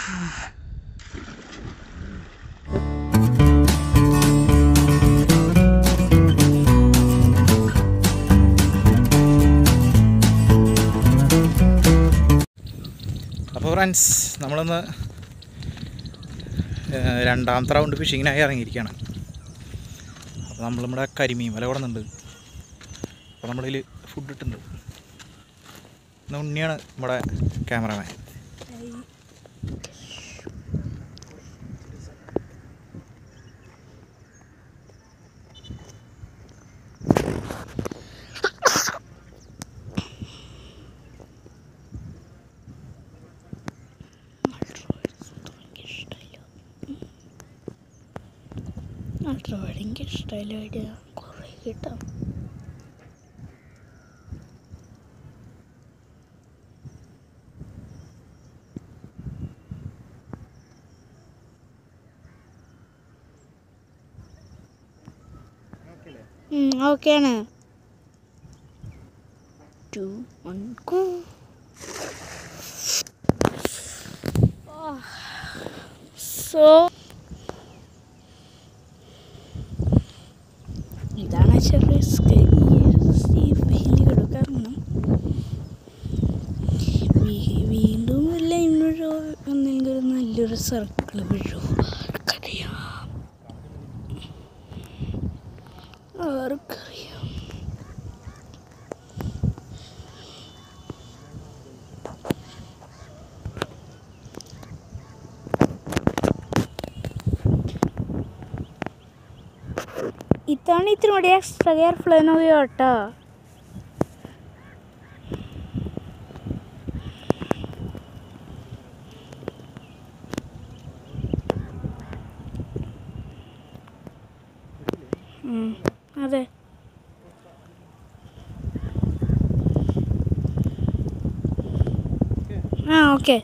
അപ്പോൾ ഫ്രണ്ട്സ് നമ്മളൊന്ന് ഏഹ്, രണ്ടാമത്തെ റൗണ്ട് ഫിഷിങ്ങിനായി ഇറങ്ങിയിരിക്കുകയാണ് അപ്പോൾ നമ്മൾ നമ്മുടെ കരിമീൻ വില കൊടുക്കുന്നുണ്ട് അപ്പോൾ നമ്മളിൽ ഫുഡ് ഇട്ടിട്ടുണ്ട് ഇന്ന് ഉണ്ണിയാണ് നമ്മുടെ ക്യാമറമാൻ എനിക്ക് ഇഷ്ടമില്ല ഐഡിയ കുറേ കിട്ടാം ഓക്കെയാണ് ടു വൺ കൂ സോ ഇതാണ് ചെറിയ റിസ്ക് ഈ വെയിൽ കിടക്കാറുണ്ട് വീണ്ടും ലൈനൊരു ഒന്നെങ്കിൽ ഒരു നല്ലൊരു സർക്കിൾ വീഴൂ ആർക്കറിയാം ആർക്കറിയാം ഇത്തവണ ഇത്തിരി കൂടി എക്സ്ട്രാ കെയർഫുൾ ആയി കേട്ടോ ഉം, അതെ ആ ഓക്കെ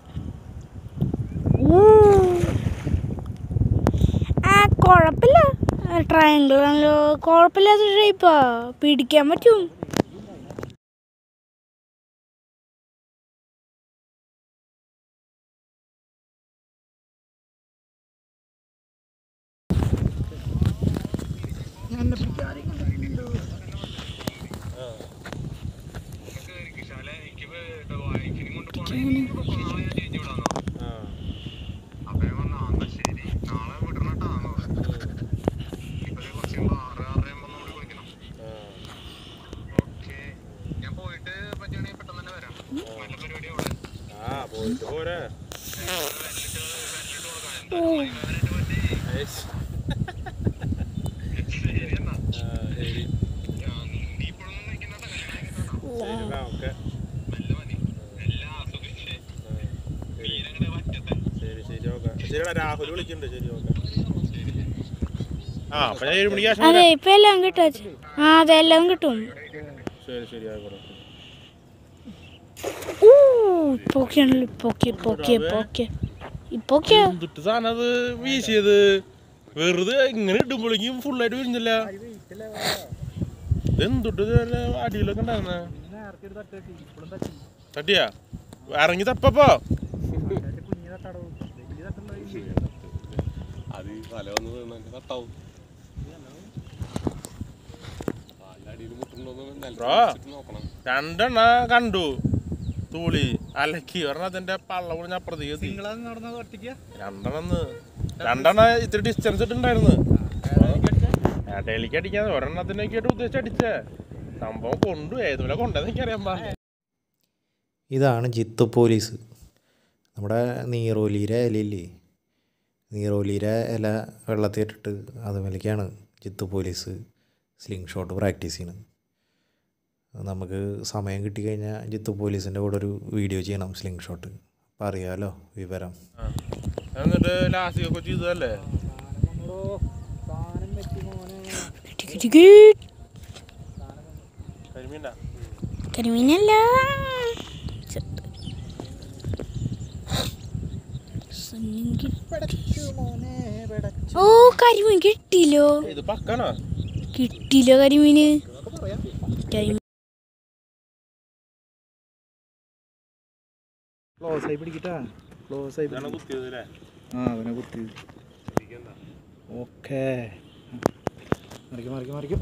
ആ കുഴപ്പമില്ല ട്രയാങ്കിൾ ആണല്ലോ കുഴപ്പമില്ലാത്ത ഷേപ്പാ പിടിക്കാൻ പറ്റും ആ പോയിട്ട് പോരെ ഓ ഐസ്. ആ, ശരി. ശരിടാ, ഓക്കെ. ശരി ശരി ഓക്കെ ശരിടാ രാഹുൽ വിളിക്കുന്നുണ്ട് ശരി ഓക്കെ ആ അപ്പൊ ഞാൻ ഏഴ് മണിക്ക് ശേഷം അതെ വരാം. ഇപ്പൊ എല്ലാം കിട്ടും അച്ഛൻ. ആ അതെ എല്ലാം കിട്ടും ശരി ശരി ആയിക്കോട്ടെ ഊ ഇപ്പൊക്കെയാണല്ലോ ഇപ്പൊക്കെ ഇപ്പൊക്കെ ഇപ്പൊക്കെ ഇപ്പൊക്കെ എന്തിട്ട് സാധനം അത് വീശിയത് വെറുതെ ഇങ്ങനെ ഇടുമ്പോഴേക്കും ഫുള്ളായിട്ട് വിരിഞ്ഞില്ല എന്തൊട്ട് അടിയിലൊക്കെ ഉണ്ടായിരുന്ന തട്ടിയാ ഇറങ്ങി തപ്പപ്പോ അത് തല വന്ന് വീണാൽ കത്താവും അടിയിൽ മുട്ടുണ്ടോന്ന് ബ്രോ. നിലത്ത് നോക്കണം രണ്ടെണ്ണ കണ്ടു തൂളി അലക്കി ഒരെണ്ണം അതിന്റെ പള്ള പൊളിഞ്ഞ അപ്പുറത്തേക്ക് എത്തി രണ്ടെണ്ണം രണ്ടെണ്ണ ഇത്തിരി ഡിസ്റ്റൻസ് ഇട്ടുണ്ടായിരുന്നു ഇടയിലേക്ക് അടിക്കാതെ ഒരെണ്ണത്തിനൊക്കെ ആയിട്ട് ഉദ്ദേശിച്ച് അടിച്ചേ സംഭവം കൊണ്ടു ഏതുപോലെ കൊണ്ടെന്ന് എനിക്കറിയാൻ പാടില്ല ഇതാണ് ജിത്തു പോലീസ് നമ്മുടെ നീറോലിയുടെ ഇലയില്ലേ നീറോലിയുടെ ഇല വെള്ളത്തിലിട്ടിട്ട് അതുമേലേക്കാണ് Jithu police slingshot practice ചെയ്യുന്നത് നമുക്ക് സമയം കിട്ടിക്കഴിഞ്ഞാൽ ജിത്തു പോലീസിൻ്റെ കൂടെ ഒരു വീഡിയോ ചെയ്യണം സ്ലിംഗ് ഷോട്ട് അപ്പം അറിയാമല്ലോ വിവരം ആ. എന്നിട്ട് ലാസ്റ്റ് ഒക്കെ ചെയ്തതല്ലേ കരിമീന കരിമീനല്ല ഓ കരിമീൻ കിട്ടിയില്ലോ ഇത് പക്കാണോ കിട്ടിയില്ലോ കരിമീന് കരിമീൻ ക്ലോസ് ആയി പിടിക്കട്ടാ ക്ലോസ് ആയി ഇതാണ് കുത്തിയത് അല്ലേ ആ അവനെ കുത്തി ഓക്കേ മറിക്കും മറിക്കും മറിക്കും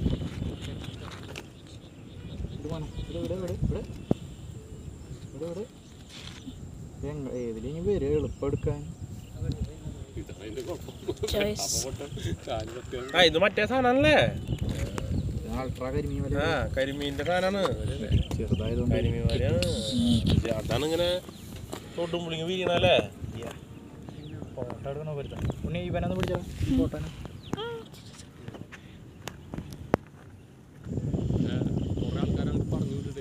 ഇത് വേണം ഇവിടെ ഇവിടെ ഇവിടെ ഇവിടെ ഇവിടെ ഇവിടെ എങ്ങ ഏതിലെങ്കിൽ വരും എളുപ്പം എടുക്കാൻ ഇതാണ് അതിന്റെ കുഴപ്പം ചോയ്സ് അപ്പൊ പൊട്ടൻ കാല് തട്ടിയാൽ ആ ഇത് മറ്റേ സാധനമല്ലേ അൾട്രാ കരിമീൻ വല ആ കരിമീൻ്റെ സാധനമാണ് ചെറുതായതുകൊണ്ട് കരിമീൻ വലയാണ് ഇത് അതാണ് ഇങ്ങനെ തൊട്ടും പുളിങ്ങി വീണല്ലേ ഫോട്ടോ എടുക്കണോ വരുത്താൻ ഉണ്ണി ഇവനൊന്ന് പിടിച്ചോ ഫോട്ടോനെ കുറെ ആൾക്കാരെ പറഞ്ഞു വിട്ടിട്ടേ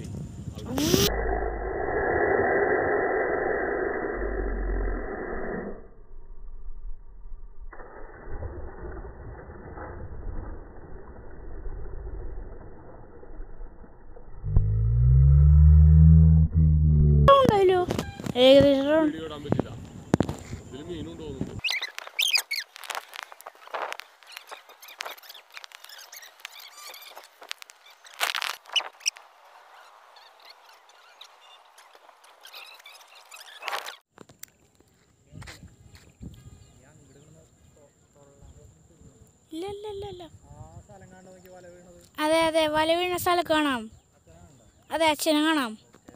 ഉണ്ടല്ലോ ഏകദേശം round. വീഡിയോ ഇടാൻ പറ്റില്ല ഇതിൽ മീനും തോന്നുന്നുണ്ട് ഇല്ല ഇല്ല ഇല്ല ഇല്ല അതെ അതെ വല വീണ സ്ഥലം കാണാം അതെ അച്ഛനെ കാണാം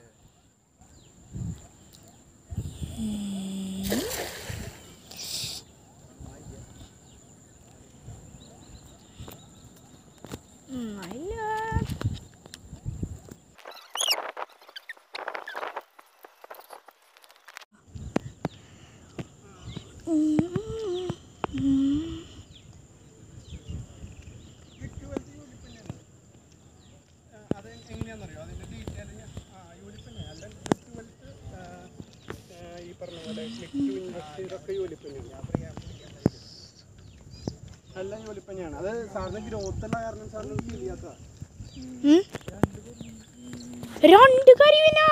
ഉം, ഇല്ല നല്ല ജോലിപ്പന്നെയാണ് അത് സാറിന് ഗ്രോത്ത് ഉള്ള കാരണം സാറിന് ഫീൽ ചെയ്യാത്ത ഉം? രണ്ട് കരിവിനാ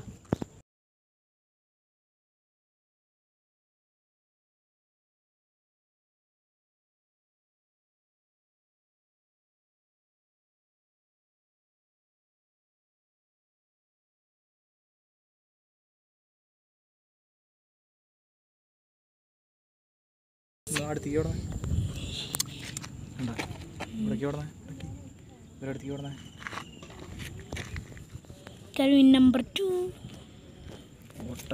അടുത്തേക്ക് ഓടണേ ഉണ്ടാ ഇവിടേക്ക് ഓടണേ ഇവിടേക്ക് ഇവരുടെ അടുത്തേക്ക് ഓടണേ കരിവിൻ നമ്പർ ടു മുട്ട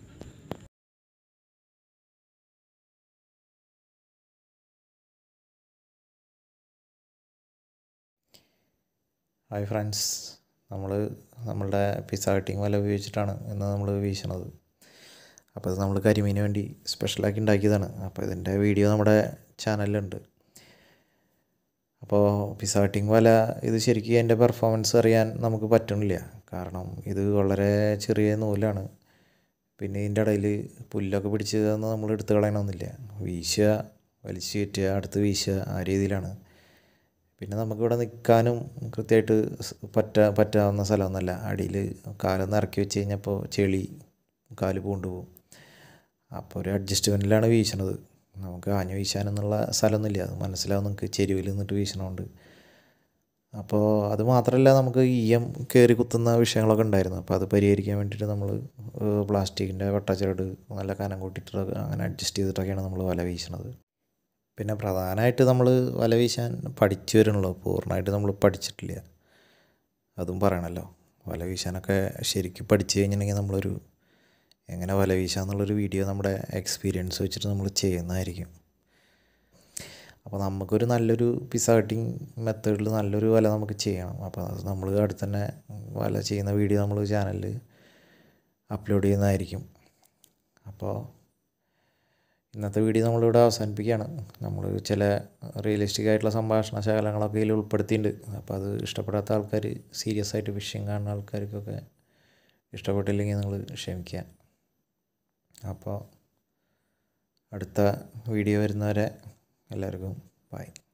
ഹായ് ഫ്രണ്ട്സ് നമ്മൾ നമ്മളുടെ പിസ്സ കട്ടിങ് വല ഉപയോഗിച്ചിട്ടാണ് ഇന്ന് നമ്മൾ വീശണത് അപ്പോൾ ഇത് നമ്മൾ കരിമീന് വേണ്ടി സ്പെഷ്യലാക്കി ഉണ്ടാക്കിയതാണ് അപ്പോൾ ഇതിൻ്റെ വീഡിയോ നമ്മുടെ ചാനലിലുണ്ട് അപ്പോൾ പിസ്സ കട്ടിങ് വല ഇത് ശരിക്കും എൻ്റെ പെർഫോമൻസ് അറിയാൻ നമുക്ക് പറ്റണില്ല കാരണം ഇത് വളരെ ചെറിയ നൂലാണ് പിന്നെ ഇതിൻ്റെ ഇടയിൽ പുല്ലൊക്കെ പിടിച്ച് തന്ന് നമ്മൾ എടുത്ത് കളയണമെന്നില്ല വീശുക വലിച്ചു കയറ്റുക അടുത്ത് വീശുക ആ രീതിയിലാണ് പിന്നെ നമുക്കിവിടെ നിൽക്കാനും കൃത്യമായിട്ട് സ് പറ്റാ പറ്റാവുന്ന സ്ഥലമൊന്നുമല്ല അടിയിൽ കാലൊന്ന് ഇറക്കി വെച്ച് കഴിഞ്ഞപ്പോൾ ചെളി കാല് പൂണ്ട് പോകും അപ്പോൾ ഒരു അഡ്ജസ്റ്റ്മെൻറ്റിലാണ് വീശണത് നമുക്ക് ആഞ്ഞു വീശാനെന്നുള്ള സ്ഥലമൊന്നുമില്ല അത് മനസ്സിലാവും നിങ്ങൾക്ക് ചെരുവിൽ നിന്നിട്ട് വീശണമുണ്ട് അപ്പോൾ അത് മാത്രമല്ല നമുക്ക് ഈയം കയറി കുത്തുന്ന വിഷയങ്ങളൊക്കെ ഉണ്ടായിരുന്നു അപ്പോൾ അത് പരിഹരിക്കാൻ വേണ്ടിയിട്ട് നമ്മൾ പ്ലാസ്റ്റിക്കിൻ്റെ വട്ടച്ചരട് നല്ല കനം കൂട്ടിയിട്ട് അങ്ങനെ അഡ്ജസ്റ്റ് ചെയ്തിട്ടൊക്കെയാണ് നമ്മൾ വല വീശണത് പിന്നെ പ്രധാനമായിട്ട് നമ്മൾ വല വീശാൻ പഠിച്ചു വരണല്ലോ പൂർണ്ണമായിട്ട് നമ്മൾ പഠിച്ചിട്ടില്ല അതും പറയണല്ലോ വല വീശാനൊക്കെ ശരിക്കും പഠിച്ചു കഴിഞ്ഞിട്ടുണ്ടെങ്കിൽ നമ്മളൊരു എങ്ങനെ വല വീശാന്നുള്ളൊരു വീഡിയോ നമ്മുടെ എക്സ്പീരിയൻസ് വെച്ചിട്ട് നമ്മൾ ചെയ്യുന്നതായിരിക്കും അപ്പോൾ നമുക്കൊരു നല്ലൊരു പിസ കട്ടിങ് മെത്തേഡിൽ നല്ലൊരു വല നമുക്ക് ചെയ്യണം അപ്പോൾ അത് നമ്മൾ അടുത്ത് തന്നെ വല ചെയ്യുന്ന വീഡിയോ നമ്മൾ ചാനലിൽ അപ്ലോഡ് ചെയ്യുന്നതായിരിക്കും അപ്പോൾ ഇന്നത്തെ വീഡിയോ നമ്മളിവിടെ അവസാനിപ്പിക്കുകയാണ് നമ്മൾ ചില റിയലിസ്റ്റിക് ആയിട്ടുള്ള സംഭാഷണ ശകലങ്ങളൊക്കെ ഇതിൽ ഉൾപ്പെടുത്തിയിട്ടുണ്ട് അപ്പോൾ അത് ഇഷ്ടപ്പെടാത്ത ആൾക്കാർ സീരിയസ് ആയിട്ട് ഫിഷിങ് കാണുന്ന ആൾക്കാർക്കൊക്കെ ഇഷ്ടപ്പെട്ടില്ലെങ്കിൽ നിങ്ങൾ ക്ഷമിക്കുക അപ്പോൾ അടുത്ത വീഡിയോ വരുന്നവരെ എല്ലാവർക്കും ബൈ